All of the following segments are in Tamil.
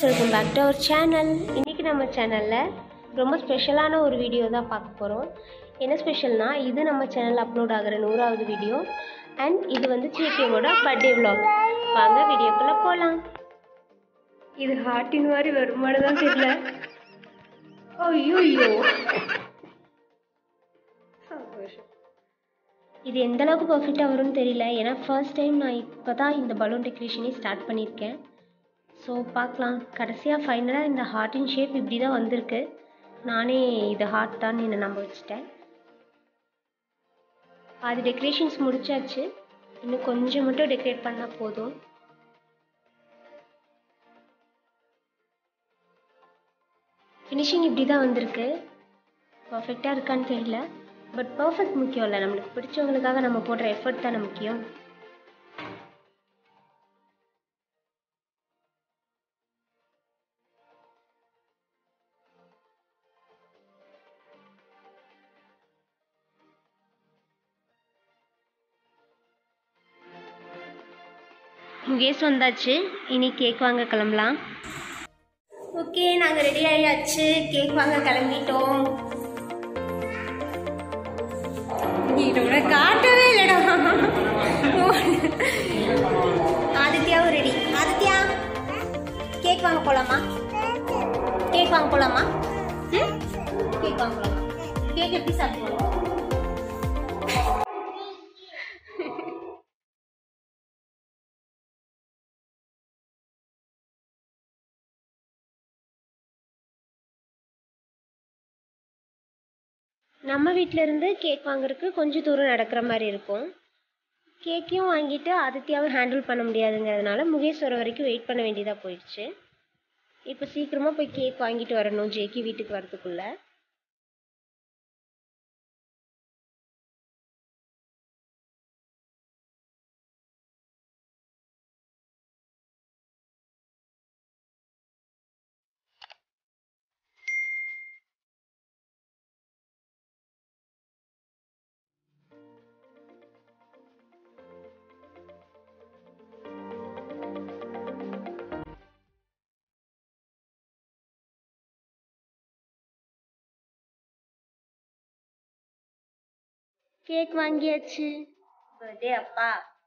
Welcome back to our channel இன்றைக்கி நம்ம சேனலில் ரொம்ப ஸ்பெஷலான ஒரு வீடியோ தான் பார்க்க போகிறோம் என்ன ஸ்பெஷல்னா இது நம்ம சேனலில் அப்லோட் ஆகிற நூறாவது வீடியோ அண்ட் இது வந்து சீக்கியமோட பர்த்டே vlog வாங்க வீடியோக்குள்ளே போகலாம் இது ஹார்ட்டின் மாதிரி வருமானு தான் தெரியல ஐயோ சந்தோஷம் இது எந்த அளவுக்கு பர்ஃபெக்டாக வரும்னு தெரியல ஏன்னா ஃபர்ஸ்ட் டைம் நான் இப்போ தான் இந்த பலூன் டெக்கரேஷனே ஸ்டார்ட் பண்ணியிருக்கேன் ஸோ பார்க்கலாம் கடைசியாக ஃபைனலாக இந்த ஹார்ட்டின் ஷேப் இப்படி தான் வந்திருக்கு நானே இது ஹார்ட் தான் என்னை நம்ப வச்சுட்டேன் அது டெக்கரேஷன்ஸ் முடிச்சாச்சு இன்னும் கொஞ்சம் மட்டும் டெக்கரேட் பண்ணால் போதும் ஃபினிஷிங் இப்படி தான் வந்திருக்கு பர்ஃபெக்டாக இருக்கான்னு தெரியல பட் பர்ஃபெக்ட் முக்கியம் இல்லை நம்மளுக்கு பிடிச்சவங்களுக்காக நம்ம போடுற எஃபர்ட் தானே முக்கியம் முகேஷ் வந்தாச்சு இனி கேக் வாங்க கிளம்பலாம் ஓகே நாங்கள் ரெடி ஆயாச்சு கேக் வாங்க கிளம்பிட்டோம் இதோட காட்டவே இல்லடா ஆதித்யாவும் ரெடி ஆதித்யா கேக் வாங்க போலாமா கேக் வாங்க போலாமா ம்? கேக் வாங்க போலாமா கேக் எப்படி சாப்பிடுவோம் நம்ம வீட்ல இருந்து கேக் வாங்குறதுக்கு கொஞ்சம் தூரம் நடக்கிற மாதிரி இருக்கும் கேக்கையும் வாங்கிட்டு ஆதித்யாவும் ஹேண்டில் பண்ண முடியாதுங்கிறதுனால முகேஷ் வர வரைக்கும் வெயிட் பண்ண வேண்டியதாக போயிடுச்சு இப்போ சீக்கிரமாக போய் கேக் வாங்கிட்டு வரணும் ஜேக்கி வீட்டுக்கு வரதுக்குள்ள கேக் வாங்கியாச்சு பர்த்டே அப்பா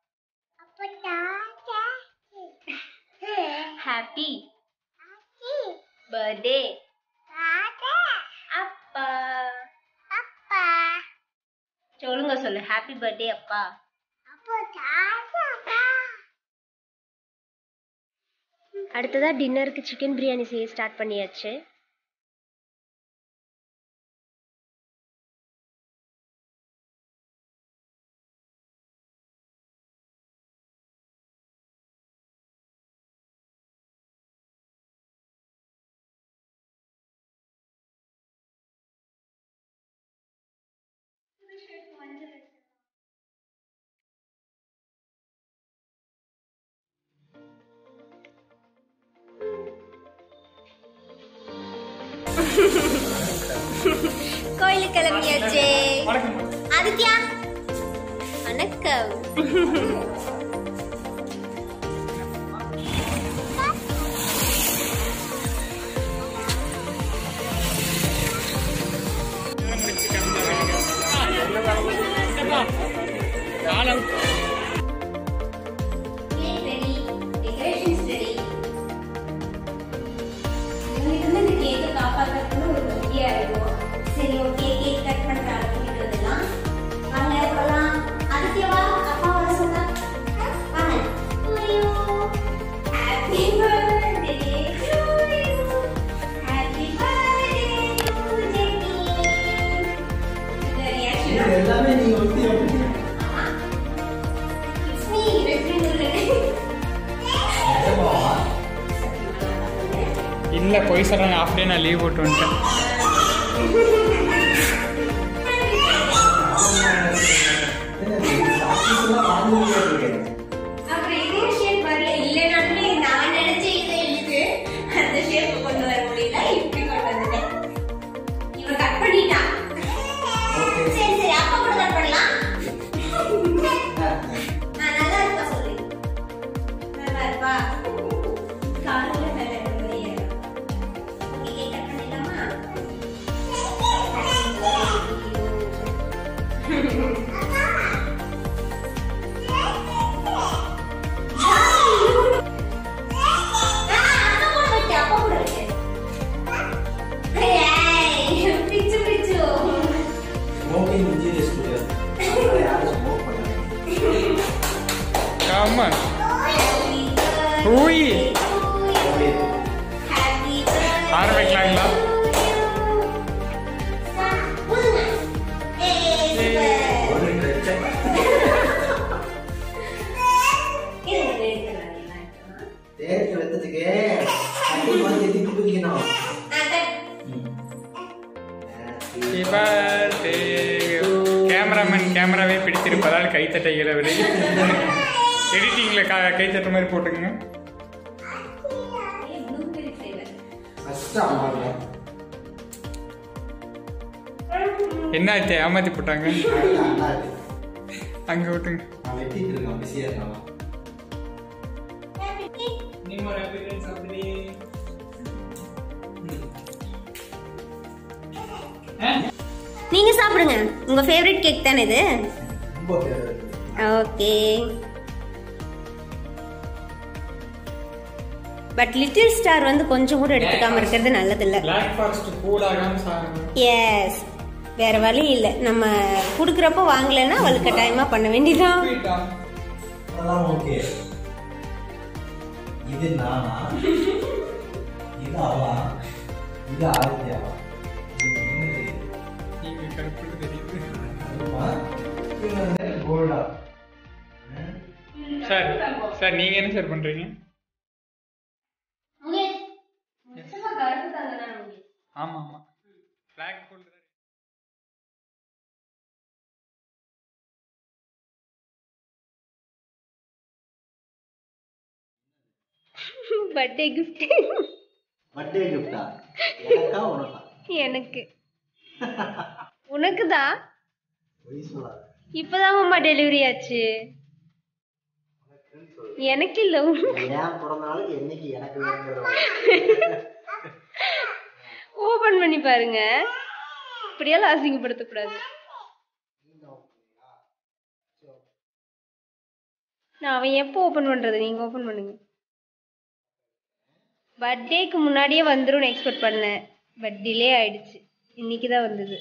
ஹாப்பி பர்த்டே அப்பா சொல்லுங்க சொல்லு ஹாப்பி பர்த்டே அப்பா அடுத்ததா டின்னருக்கு சிக்கன் பிரியாணி செய்ய ஸ்டார்ட் பண்ணியாச்சு கோயிலுக்கு கிளம்பியாச்சே ஆதித்யா வணக்கம் சரி ஓகே கேக் கட் பண்ற அளவுக்கு வந்துடலாம் வாங்க போலாம் ஆதித்யவா அப்பா வர சொன்னா வாங்க ஐயோ happy birthday to you happy birthday to Jeni இந்த ரியாக்ஷன் எல்லாமே நீங்க ஒட்டி ஒட்டி இட்ஸ் மீ ரெஃப்ரிஜரேட்டர் இல்லை போய் சொல்கிறாங்க ஆஃப் டே நான் லீவ் போட்டு வந்துட்டேன் அப்புறம் இதே ஷேப் வரல இல்லைனாலுமே நான் நினைச்ச இதே இருக்கு அந்த ஷேப் கொண்டு வர முடியல இப்படி கொண்டு வந்துட்டேன் இவன் கட் பண்ணிட்டான் சரி சரி அப்பா கூட கட் பண்ணலாம் நான் நல்லா இருக்கா சொல்லு நல்லா இருப்பா காலையில நல்லா இருப்பா வெட்டினாங்களா ஒரு பிரச்சனை தேர்க்கு வெத்ததுக்கு கட்டி வந்து திருப்பி குதிக்கணும் Happy birthday. கேமராமேன் கேமராவே பிடித்திருப்பதால் கைத்தட்ட இயலவில்லை எடிட்டிங்கில் கா கைத்தட்ட மாதிரி போட்டுங்க ஃபர்ஸ்ட் அம்மா என்ன ஆச்சு ஏமாத்தி போட்டாங்க நல்லா இருக்கு அங்கே விட்டுங்க நான் வெட்டிட்டு இருக்கேன் பிஸியா இருக்கான் நீங்க சாப்பிடுங்க உங்க ஃபேவரட் கேக் தானே இது ரொம்ப favourite okay but little star வந்து கொஞ்சம் கூட எடுத்துக்காம இருக்கிறது நல்லதில்ல பிளாக் ஃபாரஸ்ட் கூலாகாம சாப்பிடுங்க எஸ் வேற வழி இல்லை நம்ம கொடுக்குறப்போ வாங்கலைன்னா அவளுக்கு கட்டாயமா பண்ண வேண்டியதான் அதெல்லாம் ஓகே இது நானா இது அவா இது ஆதித்யாவா இது என்னது? நீங்க கருப்புட்டு தெரியுது அதுவா? இது வந்து கோல்டா ம்? சார் சார் நீங்க என்ன சார் பண்றீங்க ஆமா ஆமா black gold birthday gift birthday கிஃப்டா எனக்கா உனக்கா எனக்கு உனக்கு தான் பொய் சொல்லாத இப்பதான் மாமா டெலிவரி ஆச்சு எனக்கு இல்ல ஏன் பிறந்த நாளுக்கு என்னைக்கு எனக்கு வேணுங்கிறத ஓபன் பண்ணி பாருங்க இப்படியெல்லாம் அசிங்கப்படுத்தக்கூடாது நான் அவன் எப்போ ஓபன் பண்றது நீங்க ஓபன் பண்ணுங்க பர்த்டேக்கு முன்னாடியே வந்துரும்னு எக்ஸ்பெக்ட் பண்ணேன் பட் டிலே ஆயிடுச்சு இன்னைக்கு தான் வந்தது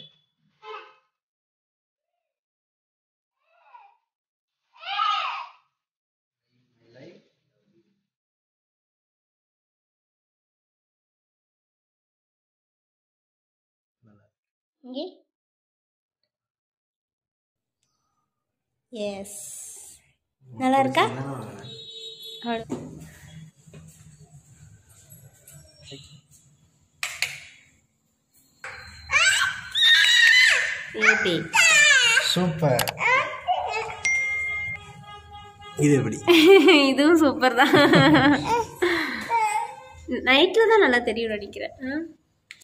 இங்கே எஸ் நல்லா இருக்கா அவ்வளோ ஏபி சூப்பர் இது எப்படி இதுவும் சூப்பர் தான் நைட்டில் தான் நல்லா தெரியும் நினைக்கிறேன்